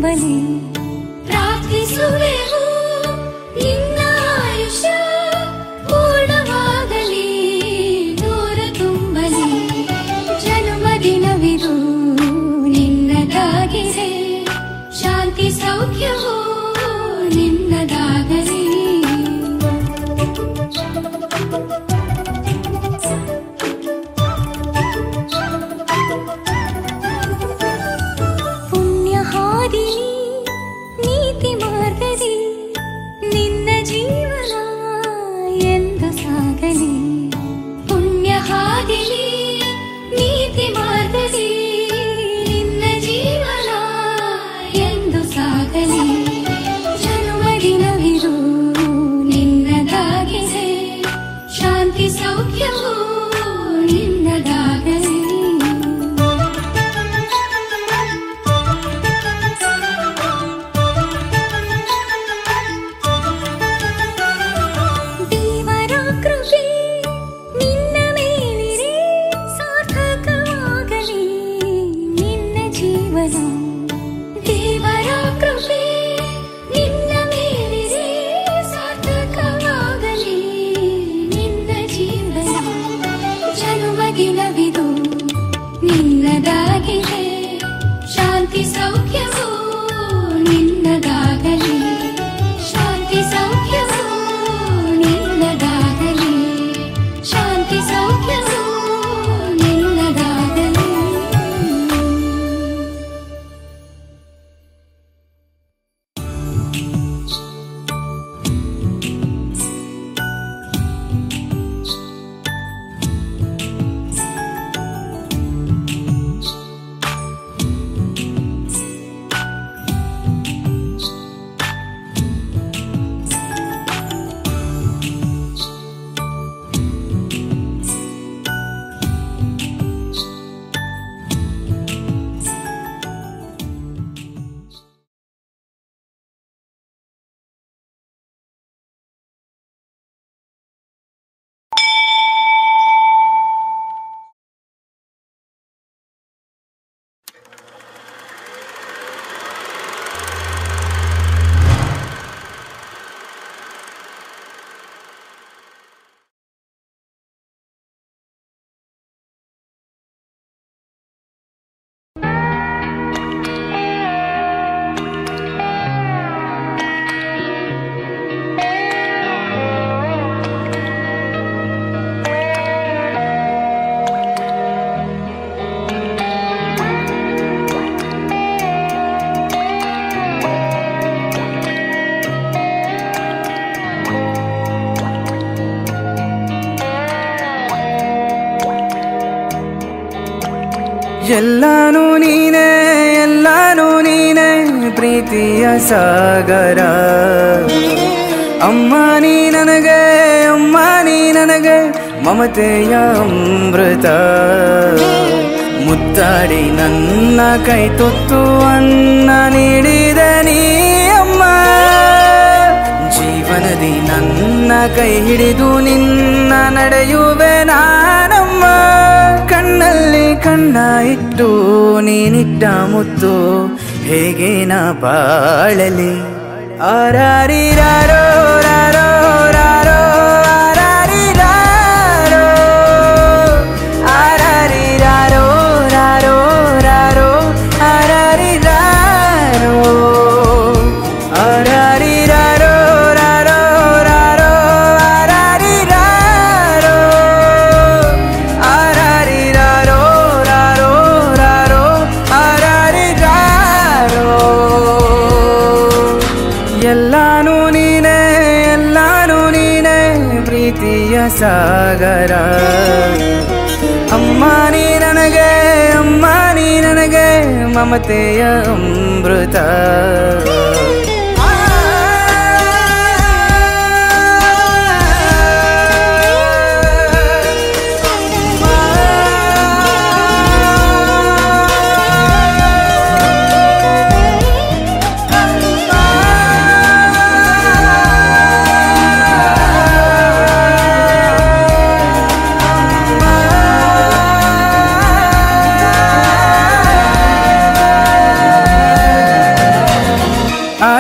ತುಂಬಲಿ ಪ್ರಾರ್ಥಿಸುವೆವು ನಿನ್ನ ಆಯುಷ್ಯ ಪೂರ್ಣವಾಗಲಿ ನೂರ ತುಂಬಲಿ ಜನ್ಮದಿನವಿದು ನಿನ್ನದಾಗಿದೆ ಶಾಂತಿ ಸೌಖ್ಯವು ನಿನ್ನದಾಗಲಿ ಪುಣ್ಯ ಹಾದಿಲಿ ನೀತಿ ಮಾರ್ಗದಿ ನಿನ್ನ ಜೀವನ ಎಂದು ಸಾಗಲಿ ಪುಣ್ಯ ಹಾದಿಲಿ ನೀತಿ ಮಾರ್ಗದಿ ನಿನ್ನ ಜೀವನ ಎಂದು ಸಾಗಲಿ ಜನ್ಮದಿನವಿದು ನಿನ್ನದಾಗಿದೆ ಶಾಂತಿ ಸೌಖ್ಯವು ನಿನ್ನದಾಗಲಿ ದೇವರ ಕೃಪೆ ನಿನ್ನ ಮೇಲಿರೆ ಸಾರ್ಥಕವಾಗಲಿ ನಿನ್ನ ಜೀವನ ದೇವರ ಕೃಪೆ ನಿನ್ನ ಮೇಲಿರೆ ಸಾರ್ಥಕವಾಗಲಿ ನಿನ್ನ ಜೀವನ ಜನ್ಮದಿನವಿದು ನಿನ್ನದಾಗಿದೆ ಶಾಂತಿ ಸೌಖ್ಯವು ನಿನ್ನದಾಗಲಿ ಶಾಂತಿ ಸೌಖ್ಯವು ನಿನ್ನದಾಗಲಿ ಶಾಂತಿ ಸೌಖ್ಯವು ನಿನ್ನದಾಗಲಿ ಎಲ್ಲಾನು ನೀನೇ ಎಲ್ಲಾನು ನೀನೇ ಪ್ರೀತಿಯ ಸಾಗರ ಅಮ್ಮ ನೀ ನನಗೆ ಅಮ್ಮ ನೀ ನನಗೆ ಮಮತೆಯ ಅಮೃತ ಮುದ್ದಾಡಿ ನನ್ನ ಕೈ ತುತ್ತು ಅನ್ನ ನೀಡಿದ ನೀ ಅಮ್ಮ ಜೀವನದಿ ನನ್ನ ಕೈ ಹಿಡಿದು ನಿನ್ನ ನಡೆಯುವೆ ನಾನಮ್ಮ ಕಣ್ಣಲ್ಲಿ ಕಣ್ಣ ಇಟ್ಟು ನೀನಿಟ್ಟ ಮುತ್ತು ಹೇಗೆ ನಾ ಬಾಳಲಿ ಆರಾರಿರಾರೋ ರಾರೋ ರಾರೋ ಆರಾರಿರಾರೋ ಆರಾರಿರಾರೋ ರಾರೋ ರಾರೋ ಆರಾರಿರಾರೋ ಆರಾರಿರಾರೋ ರಾರೋ ರಾರೋ ಆರಾರಿರಾರೋ ಆರಾರಿರಾರೋ ರಾರೋ ರಾರೋ ಆರಾರಿರಾರೋ ಎಲ್ಲಾನು ನೀನೇ ಎಲ್ಲಾನು ನೀನೇ ಪ್ರೀತಿಯ ಸಾಗರ ಅಮ್ಮ ನೀ ನನಗೆ ಅಮ್ಮ ನೀ ನನಗೆ ಮಮತೆಯ ಅಮೃತ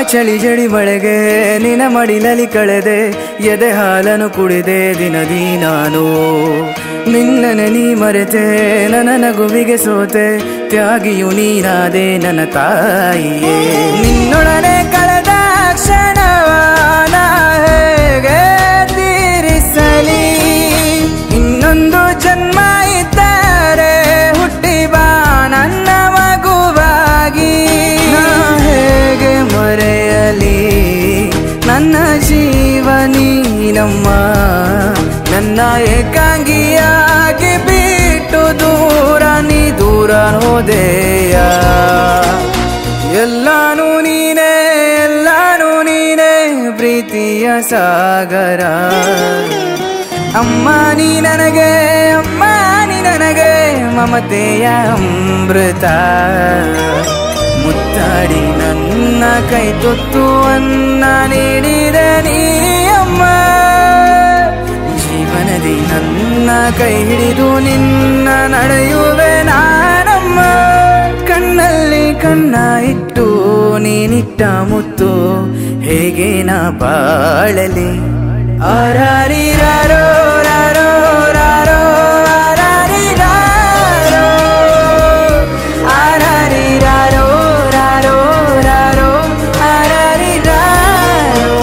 ಚಳಿ ಜಡಿ ಮಳೆಗೆ ನಿನ ಮಡಿಲಲಿ ಕಳೆದೆ ಎದೆ ಹಾಲನ್ನು ಕುಡಿದೆ ದಿನದಿ ನಾನು ನಿನ್ನನೆ ನೀ ಮರೆತೆ ನನ್ನ ನಗುವಿಗೆ ಸೋತೆ ತ್ಯಾಗಿಯು ನೀನಾದೆ ನನ್ನ ತಾಯಿಯೇ ನಿನ್ನೊಡನೆ ಕಳೆದ ಕ್ಷಣವ ನಾ ಹೇಗೆ ತೀರಿಸಲಿ ಇನ್ನೊಂದು ಜನ್ಮ ಇದ್ದರೆ ಹುಟ್ಟಿ ಬಾ ನನ್ನ ಮಗುವಾಗಿ ನಾ ಹೇಗೆ ಮರೆಯಲಿ ನನ್ನ ಜೀವನಿ ನಮ್ಮ ನನ್ನ ಏಕಾಂಗಿಯಾಗಿ ಬಿಟ್ಟು ದೂರ ನೀ ದೂರ ಹೋದೆಯ ಎಲ್ಲಾನು ನೀನೇ ಎಲ್ಲಾನು ನೀನೇ ಪ್ರೀತಿಯ ಸಾಗರ ಅಮ್ಮ ನೀ ನನಗೆ ಅಮ್ಮ ನೀ ನನಗೆ ಮಮತೆಯ ಅಮೃತ ಮುತ್ತಾಡಿ ನನ್ನ ಕೈ ತುತ್ತು ಅನ್ನ ನೀಡಿದೆ ನೀ ಅಮ್ಮ ಜೀವನದಿ ನನ್ನ ಕೈ ಹಿಡಿದು ನಿನ್ನ ನಡೆಯುವೆ ನಾನಮ್ಮ ಕಣ್ಣಲ್ಲಿ ಕಣ್ಣ ಇಟ್ಟು ನೀನಿಟ್ಟ ಮುತ್ತು ಹೇಗೆ ನಾ ಬಾಳಲಿ ಆರಾರಿರಾರೋ ರಾರೋ ರಾರೋ ಆರಾರಿರಾರೋ ಆರಾರಿರಾರೋ ರಾರೋ ರಾರೋ ಆರಾರಿರಾರೋ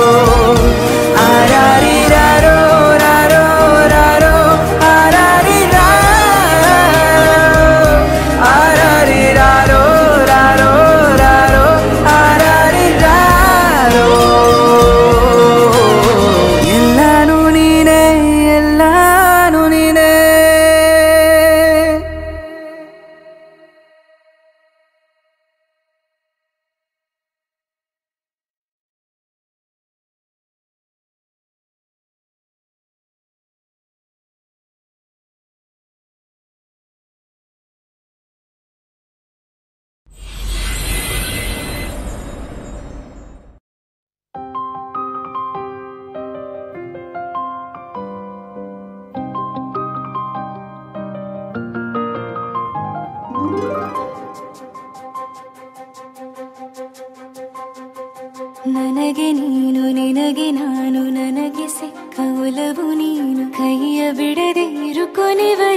ಆರಾರಿರಾರೋ ರಾರೋ ರಾರೋ ಆರಾರಿರಾರೋ ಆರಾರಿರಾರೋ ರಾರೋ ರಾರೋ ಆರಾರಿರಾರೋ ಎಲ್ಲಾನು ನೀನೇ ಎಲ್ಲಾನು ನೀನೇ ನನಗೆ ನೀನು ನಿನಗೆ ನಾನು ನನಗೆ ಸಿಕ್ಕ ಒಲವು ನೀನು ಕೈಯ ಬಿಡದೆ ಇರು ಕೊನೆವರೆಗೂ